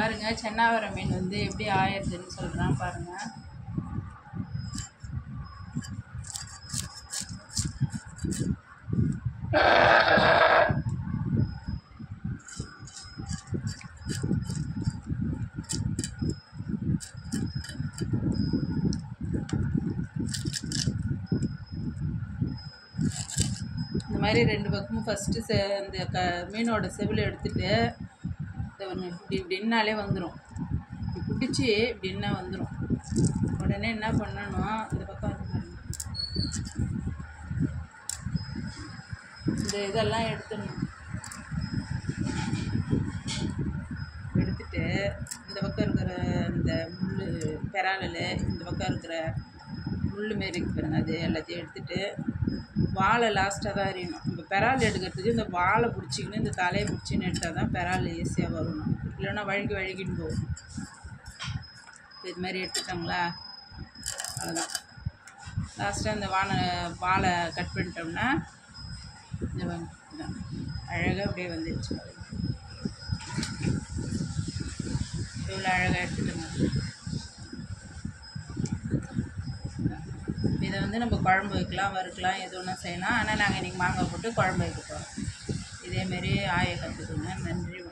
பாருங்க சென்னாவரம் மீன் வந்து எப்படி ஆயிடுதுன்னு சொல்கிறேன் பாருங்க இந்த மாதிரி ரெண்டு பக்கமும் ஃபஸ்ட்டு செ இந்த க மீனோட செவில் எடுத்துட்டு இதை ஒன்று இப்படி இப்படின்னாலே வந்துடும் இப்படி பிடிச்சி இப்படின்னா வந்துடும் உடனே என்ன பண்ணணும் இந்த பக்கம் வந்து பாருங்க. இந்த இதெல்லாம் எடுத்துடணும் எடுத்துட்டு இந்த பக்கம் இருக்கிற இந்த முள் பெராலில் இந்த பக்கம் இருக்கிற முள் மாரி இருக்கு பாருங்க அது எல்லாத்தையும் எடுத்துட்டு வாழை லாஸ்ட்டாக தான் அறியணும் இப்போ பெரால் எடுக்கிறதுக்கு இந்த வாழை பிடிச்சிக்கின்னு இந்த தலையை பிடிச்சின்னு எடுத்தால் தான் பெரால் ஈஸியாக வரணும் இல்லைன்னா வழுகி வழுகின்னு போகும் இது மாதிரி எடுத்துட்டாங்களா அவ்வளோதான் லாஸ்ட்டாக இந்த வாழை வாழை கட் பண்ணிட்டோம்னா இந்த வந்து இதான். அழகாக அப்படியே வந்துடுச்சு இவ்வளோ அழகாக எடுத்துட்டோங்க இதை வந்து நம்ம குழம்பு வைக்கலாம் வறுக்கலாம் எது ஒன்றா செய்யலாம் ஆனால் நாங்கள் இன்றைக்கி மாங்காய் போட்டு குழம்பு வைக்க போகிறோம் இதேமாரி ஆய கற்றுக்கோங்க நன்றி